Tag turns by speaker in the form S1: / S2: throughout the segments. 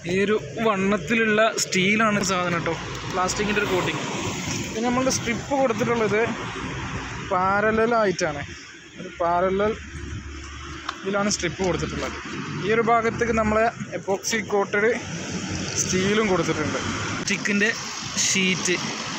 S1: ഈ ഒരു വണ്ണത്തിലുള്ള സ്റ്റീലാണ് സാധനം കേട്ടോ പ്ലാസ്റ്റിക്കിൻ്റെ ഒരു കോട്ടിങ് പിന്നെ നമ്മളുടെ സ്ട്രിപ്പ് കൊടുത്തിട്ടുള്ളത് പാരലായിട്ടാണ് ഒരു പാരലൽ ഇതിലാണ് സ്ട്രിപ്പ് കൊടുത്തിട്ടുള്ളത് ഈ ഒരു ഭാഗത്തേക്ക് നമ്മളെ എപ്പോക്സി കോട്ടഡ് സ്റ്റീലും കൊടുത്തിട്ടുണ്ട് സ്റ്റിക്കിൻ്റെ ഷീറ്റ്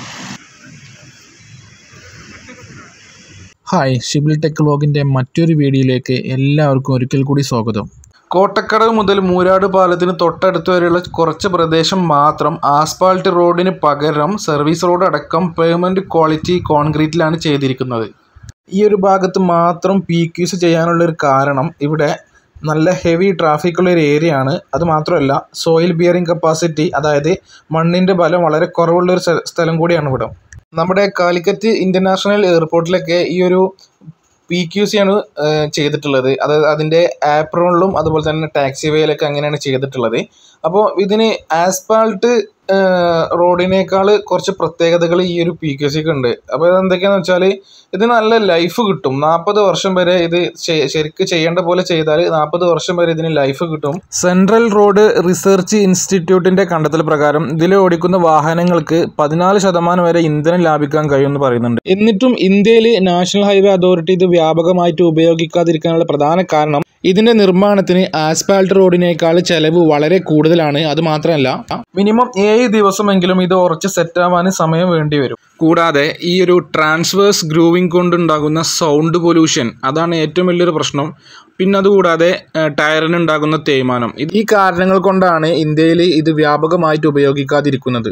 S2: ഹായ് ഷിബിൽ ടെക് വ്ലോഗിൻ്റെ മറ്റൊരു വീഡിയോയിലേക്ക് എല്ലാവർക്കും ഒരിക്കൽ കൂടി സ്വാഗതം
S3: കോട്ടക്കടവ് മുതൽ മൂരാട് പാലത്തിന് തൊട്ടടുത്ത് വരെയുള്ള കുറച്ച് പ്രദേശം മാത്രം ആസ്പാൾട്ട് റോഡിന് പകരം സർവീസ് റോഡ് അടക്കം പേയ്മെൻറ്റ് ക്വാളിറ്റി കോൺക്രീറ്റിലാണ് ചെയ്തിരിക്കുന്നത് ഈ ഒരു ഭാഗത്ത് മാത്രം പി ക്യൂസ് ചെയ്യാനുള്ള ഒരു കാരണം ഇവിടെ നല്ല ഹെവി ട്രാഫിക് ഉള്ള ഒരു ഏരിയ ആണ് അത് മാത്രമല്ല സോയിൽ ബിയറിംഗ് കപ്പാസിറ്റി അതായത് മണ്ണിൻ്റെ ബലം വളരെ കുറവുള്ള ഒരു സ്ഥ- സ്ഥലം കൂടിയാണ് ഇവിടെ നമ്മുടെ കാലിക്കറ്റ് ഇൻ്റർനാഷണൽ എയർപോർട്ടിലൊക്കെ ഈ ഒരു പി ക്യു സി ആണ് ഏഹ്, ചെയ്തിട്ടുള്ളത് അത് അതിൻ്റെ ആപ്രോണിലും അതുപോലെ തന്നെ ടാക്സി വേയിലൊക്കെ അങ്ങനെയാണ് ചെയ്തിട്ടുള്ളത് അപ്പോൾ ഇതിന് ആസ്പാൾട്ട് റോഡിനേക്കാൾ കുറച്ച് പ്രത്യേകതകൾ ഈ ഒരു പി ക്യു സിക്ക് ഉണ്ട് അപ്പോൾ ഇതെന്തൊക്കെയാണെന്ന് വെച്ചാൽ ഇത് നല്ല ലൈഫ് കിട്ടും നാൽപ്പത് വർഷം വരെ ഇത് ശ- ശരിക്ക് ചെയ്യേണ്ട പോലെ ചെയ്താൽ നാൽപ്പത് വർഷം വരെ ഇതിന് ലൈഫ് കിട്ടും സെൻട്രൽ റോഡ് റിസർച്ച് ഇൻസ്റ്റിറ്റ്യൂട്ടിന്റെ കണ്ടെത്തൽ പ്രകാരം ഇതിൽ ഓടിക്കുന്ന വാഹനങ്ങൾക്ക് പതിനാല് ശതമാനം വരെ ഇന്ധനം ലാഭിക്കാൻ കഴിയുമെന്ന് പറയുന്നുണ്ട് എന്നിട്ടും ഇന്ത്യയിൽ നാഷണൽ ഹൈവേ അതോറിറ്റി ഇത് വ്യാപകമായിട്ട് ഉപയോഗിക്കാതിരിക്കാനുള്ള പ്രധാന കാരണം ഇതിന്റെ നിർമ്മാണത്തിന് ആസ്പാൾട്ട് റോഡിനേക്കാൾ ചെലവ് വളരെ കൂടുതലാണ് അത് മാത്രമല്ല മിനിമം ഏഴ് ദിവസമെങ്കിലും ഇത് ഉറച്ച് സെറ്റാവാൻ സമയം വേണ്ടി വരും കൂടാതെ ഈ ഒരു ട്രാൻസ്വേഴ്സ് ഗ്രൂവിംഗ് കൊണ്ടുണ്ടാകുന്ന സൗണ്ട് പൊല്യൂഷൻ അതാണ് ഏറ്റവും വലിയൊരു പ്രശ്നം പിന്നെ അതുകൂടാതെ ഏഹ്, ടയറിന് ഉണ്ടാകുന്ന തേയ്മാനം ഇത് ഈ കാരണങ്ങൾ കൊണ്ടാണ് ഇന്ത്യയിൽ ഇത് വ്യാപകമായിട്ട് ഉപയോഗിക്കാതിരിക്കുന്നത്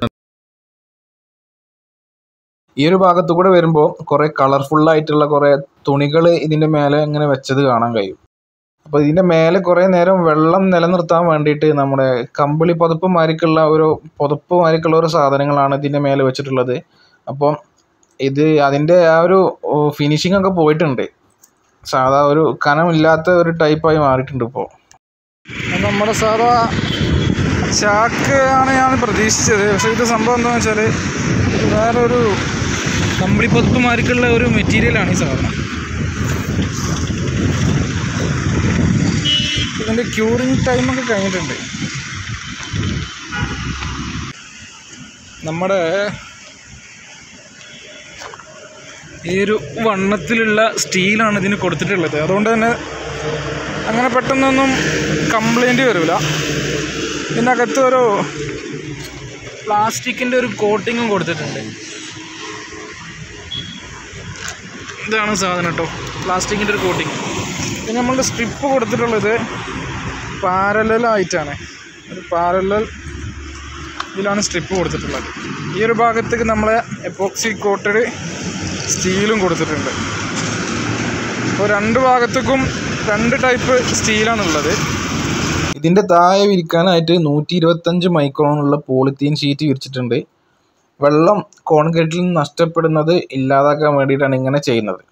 S3: ഈ ഒരു ഭാഗത്തു കൂടെ വരുമ്പോൾ കുറേ കളർഫുൾ ആയിട്ടുള്ള കുറേ തുണികൾ ഇതിൻ്റെ മേലെ ഇങ്ങനെ വെച്ചത് കാണാൻ കഴിയും അപ്പോൾ ഇതിൻ്റെ മേലെ കുറേ നേരം വെള്ളം നിലനിർത്താൻ വേണ്ടിയിട്ട് നമ്മുടെ കമ്പിളി പുതപ്പ് മാതിരിക്കുള്ള ഒരു പുതപ്പ് മാതിരിക്കുള്ള ഒരു സാധനങ്ങളാണ് ഇതിൻ്റെ മേലെ വെച്ചിട്ടുള്ളത് അപ്പം ഇത് അതിൻ്റെ ആ ഒരു ഫിനിഷിംഗ് ഒക്കെ പോയിട്ടുണ്ട് സാധാ ഒരു കനമില്ലാത്ത ഒരു ടൈപ്പായി മാറിയിട്ടുണ്ട് ഇപ്പോൾ
S1: അത് നമ്മുടെ സാധാ ചാക്ക് ആണ് ഞാൻ പ്രതീക്ഷിച്ചത് പക്ഷേ ഇത് സംഭവം എന്താണെന്ന് വെച്ചാൽ വേറൊരു കമ്പിളി പതുപ്പുമാർക്കുള്ള ഒരു മെറ്റീരിയലാണ് ഈ സാധനം ഇതിൻ്റെ ക്യൂറിങ് ടൈമൊക്കെ കഴിഞ്ഞിട്ടുണ്ട് നമ്മുടെ ഈ ഒരു വണ്ണത്തിലുള്ള സ്റ്റീലാണ് ഇതിന് കൊടുത്തിട്ടുള്ളത് അതുകൊണ്ട് തന്നെ അങ്ങനെ പെട്ടെന്നൊന്നും കംപ്ലൈൻറ്റ് വരില്ല ഇതിൻ്റെ അകത്ത് ഒരു പ്ലാസ്റ്റിക്കിൻ്റെ ഒരു കോട്ടിങ്ങും കൊടുത്തിട്ടുണ്ട് ഇതാണ് സാധനം കേട്ടോ പ്ലാസ്റ്റിക്കിൻ്റെ ഒരു കോട്ടിങ് പിന്നെ നമ്മളുടെ സ്ട്രിപ്പ് കൊടുത്തിട്ടുള്ളത് പാരലായിട്ടാണ് ഒരു പാരലൽ ഇതിലാണ് സ്ട്രിപ്പ് കൊടുത്തിട്ടുള്ളത് ഈ ഒരു ഭാഗത്തേക്ക് നമ്മളെ എപ്പോക്സി കോട്ടഡ് സ്റ്റീലും കൊടുത്തിട്ടുണ്ട് അപ്പോൾ രണ്ട് ഭാഗത്തേക്കും രണ്ട് ടൈപ്പ് സ്റ്റീലാണുള്ളത്
S3: ഇതിൻ്റെ താഴെ വിരിക്കാനായിട്ട് നൂറ്റി ഇരുപത്തഞ്ച് മൈക്രോണുള്ള പോളിത്തീൻ ഷീറ്റ് വിരിച്ചിട്ടുണ്ട് വെള്ളം കോൺക്രീറ്റിൽ നിന്ന് നഷ്ടപ്പെടുന്നത് ഇല്ലാതാക്കാൻ വേണ്ടിയിട്ടാണ് ഇങ്ങനെ ചെയ്യുന്നത്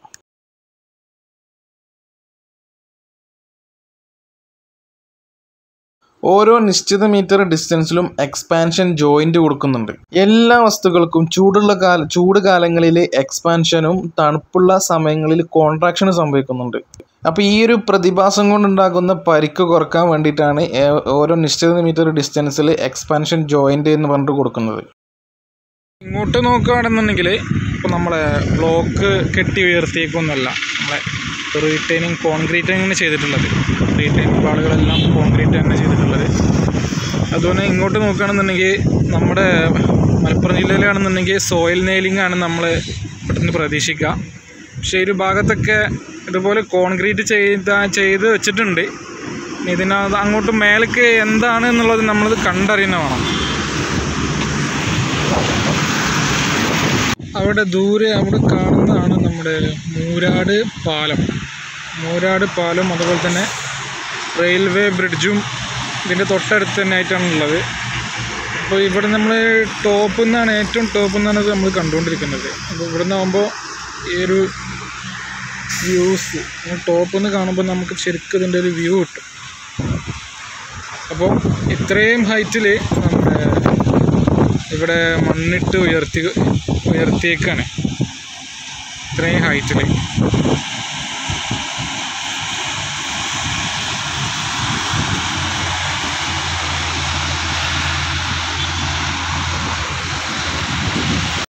S3: ഓരോ നിശ്ചിത മീറ്റർ ഡിസ്റ്റൻസിലും എക്സ്പാൻഷൻ ജോയിന്റ് കൊടുക്കുന്നുണ്ട് എല്ലാ വസ്തുക്കൾക്കും ചൂടുള്ള കാല ചൂട് കാലങ്ങളിൽ എക്സ്പാൻഷനും തണുപ്പുള്ള സമയങ്ങളിൽ കോൺട്രാക്ഷനും സംഭവിക്കുന്നുണ്ട് അപ്പോൾ ഈ ഒരു പ്രതിഭാസം കൊണ്ടുണ്ടാകുന്ന പരിക്ക് കുറക്കാൻ വേണ്ടിയിട്ടാണ് ഏ- ഓരോ നിശ്ചിത മീറ്റർ ഡിസ്റ്റൻസിൽ എക്സ്പാൻഷൻ ജോയിന്റ് എന്ന് പറഞ്ഞിട്ട് കൊടുക്കുന്നത്
S1: ഇങ്ങോട്ട് നോക്കുകയാണെന്നുണ്ടെങ്കിൽ ഇപ്പോൾ നമ്മളെ ബ്ലോക്ക് കെട്ടി ഉയർത്തിയേക്കൊന്നുമല്ല നമ്മളെ റീറ്റൈനിങ് കോൺക്രീറ്റ് തന്നെയാണ് ചെയ്തിട്ടുള്ളത് റീറ്റൈനിങ് പാളുകളെല്ലാം കോൺക്രീറ്റ് തന്നെ ചെയ്തിട്ടുള്ളത് അതുപോലെ ഇങ്ങോട്ട് നോക്കുകയാണെന്നുണ്ടെങ്കിൽ നമ്മുടെ മലപ്പുറം ജില്ലയിലാണെന്നുണ്ടെങ്കിൽ സോയിൽ നെയിലിംഗ് ആണ് നമ്മൾ പെട്ടെന്ന് പ്രതീക്ഷിക്കുക പക്ഷേ ഈ ഒരു ഭാഗത്തൊക്കെ ഇതുപോലെ കോൺക്രീറ്റ് ചെയ്ത ചെയ്ത് വെച്ചിട്ടുണ്ട് ഇനി ഇതിനകത്ത് അങ്ങോട്ട് മേലേക്ക് എന്താണ് എന്നുള്ളത് നമ്മളത് കണ്ടറിയുന്ന വേണം അവിടെ ദൂരെ അവിടെ കാണുന്നതാണ് നമ്മുടെ മൂരാട് പാലം മൂരാട് പാലം അതുപോലെ തന്നെ റെയിൽവേ ബ്രിഡ്ജും ഇതിൻ്റെ തൊട്ടടുത്ത് തന്നെ ആയിട്ടാണ് ഉള്ളത് അപ്പോൾ ഇവിടെ നമ്മൾ ടോപ്പിൽ നിന്നാണ് ഏറ്റവും ടോപ്പിൽ നിന്നാണ് ഇത് നമ്മൾ കണ്ടുകൊണ്ടിരിക്കുന്നത് അപ്പോൾ ഇവിടെ നിന്നാകുമ്പോൾ ഈ ഒരു വ്യൂസ് ടോപ്പിൽ നിന്ന് കാണുമ്പോൾ നമുക്ക് ശരിക്കും ഇതിൻ്റെ ഒരു വ്യൂ കിട്ടും അപ്പോൾ ഇത്രയും ഹൈറ്റിൽ നമ്മുടെ ഇവിടെ മണ്ണിട്ട് ഉയർത്തി ഉയർത്തിയേക്കാണ് ഇത്രയും ഹൈറ്റിൽ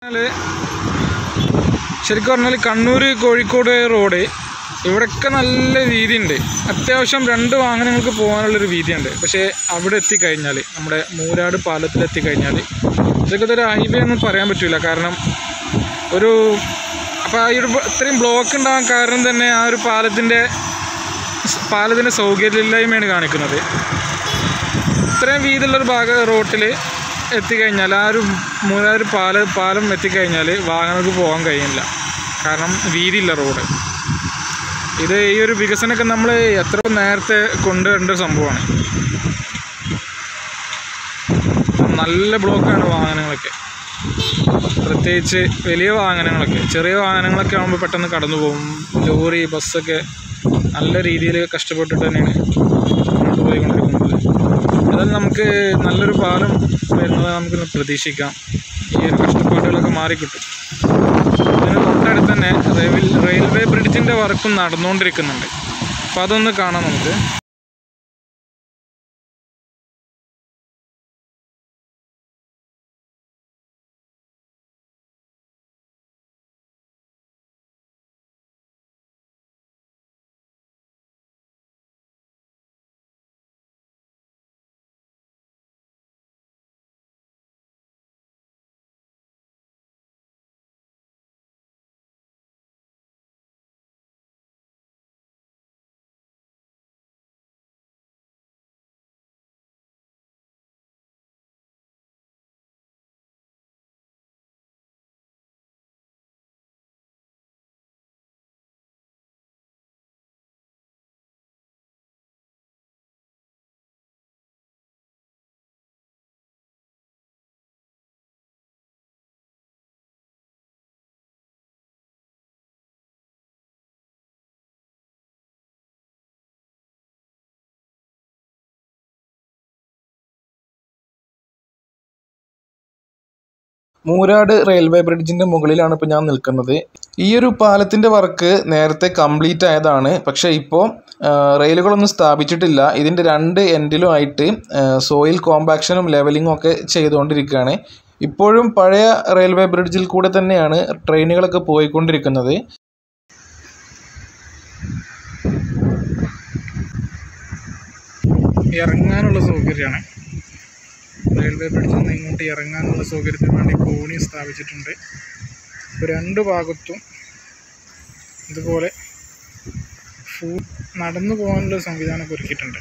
S1: ശരിക്കും പറഞ്ഞാൽ കണ്ണൂർ കോഴിക്കോട് റോഡ് ഇവിടെയൊക്കെ നല്ല വീതിയുണ്ട് അത്യാവശ്യം രണ്ട് വാഹനങ്ങൾക്ക് പോകാനുള്ളൊരു വീതിയുണ്ട് പക്ഷേ അവിടെ എത്തിക്കഴിഞ്ഞാൽ നമ്മുടെ മൂരാട് പാലത്തിൽ എത്തിക്കഴിഞ്ഞാൽ ഇതൊക്കെ ഒരു ഹൈവേ ഒന്നും പറയാൻ പറ്റില്ല കാരണം ഒരു അപ്പോൾ ആ ഒരു ഇത്രയും ബ്ലോക്ക് ഉണ്ടാകാൻ കാരണം തന്നെ ആ ഒരു പാലത്തിൻ്റെ പാലത്തിൻ്റെ സൗകര്യമില്ലായ്മയാണ് കാണിക്കുന്നത് ഇത്രയും വീതിയുള്ളൊരു ഭാഗം റോട്ടിൽ എത്തിക്കഴിഞ്ഞാൽ ആ ഒരു മൂന്നാർ പാല പാലം എത്തിക്കഴിഞ്ഞാൽ വാഹനങ്ങൾക്ക് പോകാൻ കഴിയില്ല കാരണം വീതിയില്ല റോഡ് ഇത് ഈ ഒരു വികസനമൊക്കെ നമ്മൾ എത്ര നേരത്തെ കൊണ്ടുവരേണ്ട ഒരു സംഭവമാണ് നല്ല ബ്ലോക്കാണ് വാഹനങ്ങളൊക്കെ പ്രത്യേകിച്ച് വലിയ വാഹനങ്ങളൊക്കെ ചെറിയ വാഹനങ്ങളൊക്കെ ആകുമ്പോൾ പെട്ടെന്ന് കടന്നു പോകും ലോറി ബസ്സൊക്കെ നല്ല രീതിയിൽ കഷ്ടപ്പെട്ടിട്ട് തന്നെയാണ് മുന്നോട്ട് പോയിക്കൊണ്ടിരിക്കുന്നത് അതായത് നമുക്ക് നല്ലൊരു പാലം വരുന്നത് നമുക്ക് പ്രതീക്ഷിക്കാം ഈ ഒരു കഷ്ടപ്പാടുകളൊക്കെ മാറിക്കിട്ടും ഇതിന് തൊട്ടടുത്ത് തന്നെ റെയിൽ റെയിൽവേ ബ്രിഡ്ജിൻ്റെ വർക്കും നടന്നുകൊണ്ടിരിക്കുന്നുണ്ട് അപ്പോൾ അതൊന്ന് കാണാം നമുക്ക്
S3: മൂരാട് റെയിൽവേ ബ്രിഡ്ജിന്റെ മുകളിലാണ് ഇപ്പോൾ ഞാൻ നിൽക്കുന്നത് ഈ ഒരു പാലത്തിന്റെ വർക്ക് നേരത്തെ കംപ്ലീറ്റ് ആയതാണ് പക്ഷേ ഇപ്പോൾ റെയിലുകളൊന്നും സ്ഥാപിച്ചിട്ടില്ല ഇതിന്റെ രണ്ട് എൻഡിലും ആയിട്ട് സോയിൽ കോമ്പാക്ഷനും ലെവലിങ്ങും ഒക്കെ ചെയ്തുകൊണ്ടിരിക്കുകയാണ് ഇപ്പോഴും പഴയ റെയിൽവേ ബ്രിഡ്ജിൽ കൂടെ തന്നെയാണ് ട്രെയിനുകളൊക്കെ പോയിക്കൊണ്ടിരിക്കുന്നത്
S1: ഇറങ്ങാനുള്ള സൗകര്യമാണ് റെയിൽവേ ബ്രിഡ്ജിൽ നിന്ന് ഇങ്ങോട്ട് ഇറങ്ങാനുള്ള സൗകര്യത്തിന് വേണ്ടി കോണി സ്ഥാപിച്ചിട്ടുണ്ട് ഇപ്പോൾ രണ്ട് ഭാഗത്തും ഇതുപോലെ ഫൂ നടന്നു പോകാനുള്ള സംവിധാനമൊക്കെ ഒരുക്കിയിട്ടുണ്ട്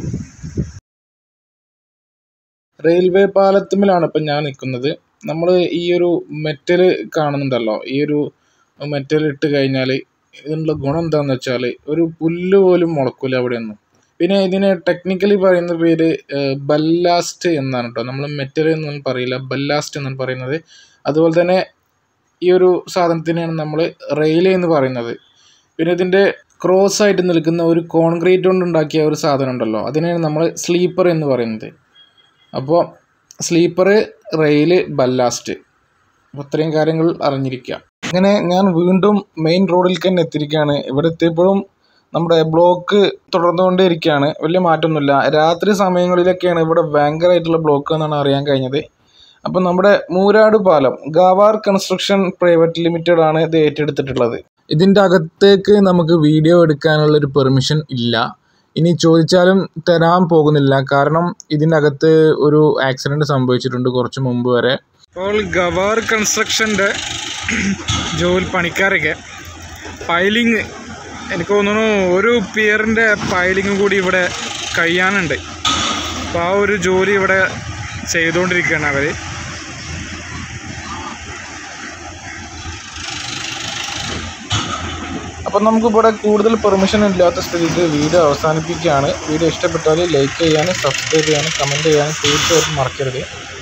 S3: റെയിൽവേ പാലത്തുമ്മിലാണ് ഇപ്പം ഞാൻ നിൽക്കുന്നത് നമ്മൾ ഈ ഒരു മെറ്റൽ കാണുന്നുണ്ടല്ലോ ഈ ഒരു മെറ്റൽ ഇട്ട് കഴിഞ്ഞാൽ ഇതിനുള്ള ഗുണം എന്താണെന്ന് വെച്ചാൽ ഒരു പുല്ല് പോലും മുളക്കില്ല അവിടെയൊന്നും പിന്നെ ഇതിന് ടെക്നിക്കലി പറയുന്ന പേര് ബല്ലാസ്റ്റ് എന്നാണ് കേട്ടോ നമ്മൾ മെറ്റൽ എന്നൊന്നും പറയില്ല ബല്ലാസ്റ്റ് എന്നാണ് പറയുന്നത് അതുപോലെ തന്നെ ഈ ഒരു സാധനത്തിനെയാണ് നമ്മൾ റെയിൽ എന്ന് പറയുന്നത് പിന്നെ ഇതിൻ്റെ ക്രോസ് ആയിട്ട് നിൽക്കുന്ന ഒരു കോൺക്രീറ്റ് കൊണ്ട് ഉണ്ടാക്കിയ ഒരു സാധനം ഉണ്ടല്ലോ അതിനെയാണ് നമ്മൾ സ്ലീപ്പർ എന്ന് പറയുന്നത് അപ്പോൾ സ്ലീപ്പർ റെയില് ബല്ലാസ്റ്റ് അപ്പോൾ ഇത്രയും കാര്യങ്ങൾ അറിഞ്ഞിരിക്കുക അങ്ങനെ ഞാൻ വീണ്ടും മെയിൻ റോഡിൽ തന്നെ എത്തിയിരിക്കുകയാണ് ഇവിടെ എത്തിയപ്പോഴും നമ്മുടെ ബ്ലോക്ക് തുടർന്നുകൊണ്ടേയിരിക്കുകയാണ് വലിയ മാറ്റമൊന്നുമില്ല രാത്രി സമയങ്ങളിലൊക്കെയാണ് ഇവിടെ ഭയങ്കരമായിട്ടുള്ള ബ്ലോക്ക് എന്നാണ് അറിയാൻ കഴിഞ്ഞത് അപ്പം നമ്മുടെ മൂരാട് പാലം ഗാവാർ കൺസ്ട്രക്ഷൻ പ്രൈവറ്റ് ലിമിറ്റഡ് ആണ് ഇത് ഏറ്റെടുത്തിട്ടുള്ളത്
S2: ഇതിൻ്റെ അകത്തേക്ക് നമുക്ക് വീഡിയോ എടുക്കാനുള്ള ഒരു പെർമിഷൻ ഇല്ല ഇനി ചോദിച്ചാലും തരാൻ പോകുന്നില്ല കാരണം ഇതിൻ്റെ അകത്ത് ഒരു ആക്സിഡൻറ്റ് സംഭവിച്ചിട്ടുണ്ട് കുറച്ച് മുമ്പ് വരെ
S1: ഇപ്പോൾ ഗവാർ കൺസ്ട്രക്ഷൻ്റെ ജോലി പണിക്കാരൊക്കെ പൈലിങ് എനിക്ക് തോന്നുന്നു ഒരു പിയറിൻ്റെ പൈലിങ് കൂടി ഇവിടെ കഴിയാനുണ്ട് അപ്പോൾ ആ ഒരു ജോലി ഇവിടെ ചെയ്തുകൊണ്ടിരിക്കുകയാണ് അവർ
S3: അപ്പം നമുക്കിവിടെ കൂടുതൽ പെർമിഷൻ ഇല്ലാത്ത സ്ഥിതിക്ക് വീഡിയോ അവസാനിപ്പിക്കുകയാണ് വീഡിയോ ഇഷ്ടപ്പെട്ടാൽ ലൈക്ക് ചെയ്യാനും സബ്സ്ക്രൈബ് ചെയ്യാനും കമൻറ്റ് ചെയ്യാനും തീർച്ചയായിട്ടും മറക്കരുത്